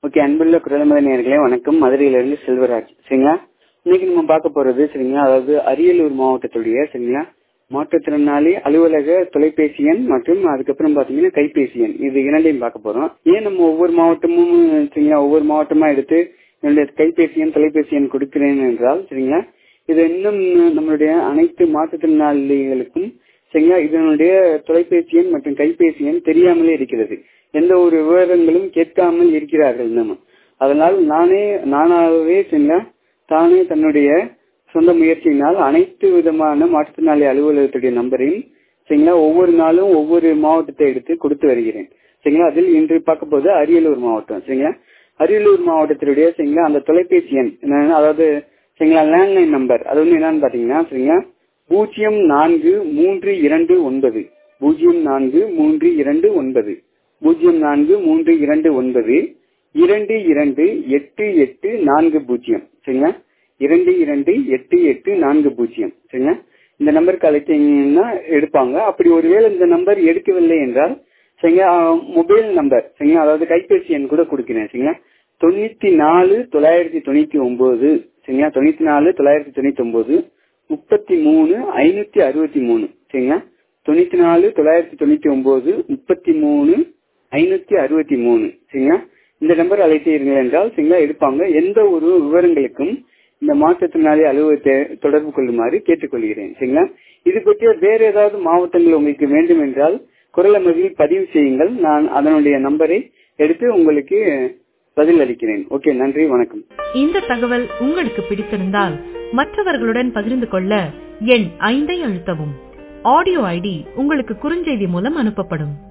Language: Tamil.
ஓகே அன்புள்ள குரலமத நேர்களே வணக்கம் மதுரையிலிருந்து செல்வராஜ் சரிங்களா இன்னைக்கு நம்ம பார்க்க போறது சரிங்களா அதாவது அரியலூர் மாவட்டத்துடைய சரிங்களா மாற்றுத்திறனாளி அலுவலக தொலைபேசி எண் மற்றும் அதுக்கப்புறம் பாத்தீங்கன்னா கைபேசி எண் இது இரண்டையும் பார்க்க போறோம் ஏன் நம்ம ஒவ்வொரு மாவட்டமும் சரிங்களா ஒவ்வொரு மாவட்டமா எடுத்து என்னுடைய கைபேசி எண் தொலைபேசி எண் கொடுக்கிறேன் என்றால் சரிங்களா இது இன்னும் நம்மளுடைய அனைத்து மாற்றுத்திறனாளிகளுக்கும் சரிங்களா இதனுடைய தொலைபேசி எண் மற்றும் கைபேசி எண் தெரியாமலே இருக்கிறது எந்த ஒரு விவரங்களும் கேட்காமல் இருக்கிறார்கள் நம்ம அதனால் நானே நானாகவே சரிங்களா தானே தன்னுடைய சொந்த முயற்சியினால் அனைத்து விதமான மாற்றுத்திறனாளி அலுவலகத்துடைய நம்பரையும் சரிங்களா ஒவ்வொரு நாளும் ஒவ்வொரு மாவட்டத்தை எடுத்து கொடுத்து வருகிறேன் சரிங்களா அதில் இன்று பார்க்க போது அரியலூர் மாவட்டம் சரிங்களா அரியலூர் மாவட்டத்தினுடைய சரிங்களா அந்த தொலைபேசி எண் அதாவது சரிங்களா லேண்ட்லைன் நம்பர் அது வந்து என்னன்னு பாத்தீங்கன்னா சரிங்களா பூஜ்ஜியம் நான்கு மூன்று இரண்டு ஒன்பது பூஜ்ஜியம் நான்கு மூன்று இரண்டு ஒன்பது பூஜ்ஜியம் நான்கு மூன்று இரண்டு ஒன்பது இரண்டு இரண்டு எட்டு எட்டு நான்கு பூஜ்ஜியம் சரிங்களா இரண்டு இரண்டு எட்டு எட்டு நான்கு பூஜ்ஜியம் சரிங்களா இந்த நம்பருக்கு அழைத்தீங்கன்னா எடுப்பாங்க அப்படி ஒருவேளை இந்த நம்பர் எடுக்கவில்லை என்றால் சரிங்களா மொபைல் நம்பர் சரிங்களா அதாவது கைபேசி எண் கூட கொடுக்கிறேன் சரிங்களா தொண்ணூத்தி நாலு தொள்ளாயிரத்தி தொண்ணூத்தி ஒன்பது சரிங்களா தொண்ணூத்தி நாலு தொள்ளாயிரத்தி தொண்ணூத்தி ஒன்பது முப்பத்தி மூணு ஐநூத்தி அறுபத்தி மூணு சரிங்களா தொண்ணூத்தி நாலு தொள்ளாயிரத்தி தொண்ணூத்தி ஒன்பது முப்பத்தி மூணு ஐநூத்தி அறுபத்தி மூணு சரிங்களா இந்த நம்பர் அழைத்தீர்கள் என்றால் சரிங்களா எடுப்பாங்க எந்த ஒரு விவரங்களுக்கும் இந்த மாற்றுத்திறனாளி அலுவலகத்தை தொடர்பு கொள்ளுமாறு கேட்டுக்கொள்கிறேன் சரிங்களா இது பற்றிய வேற ஏதாவது மாவட்டங்கள் உங்களுக்கு வேண்டும் என்றால் குரல் அமைதியில் பதிவு செய்யுங்கள் நான் அதனுடைய நம்பரை எடுத்து உங்களுக்கு பதில் அளிக்கிறேன் ஓகே நன்றி வணக்கம் இந்த தகவல் உங்களுக்கு பிடித்திருந்தால் மற்றவர்களுடன் பகிர்ந்து கொள்ள எண் ஐந்தை அழுத்தவும் ஆடியோ ஐடி உங்களுக்கு குறுஞ்செய்தி மூலம் அனுப்பப்படும்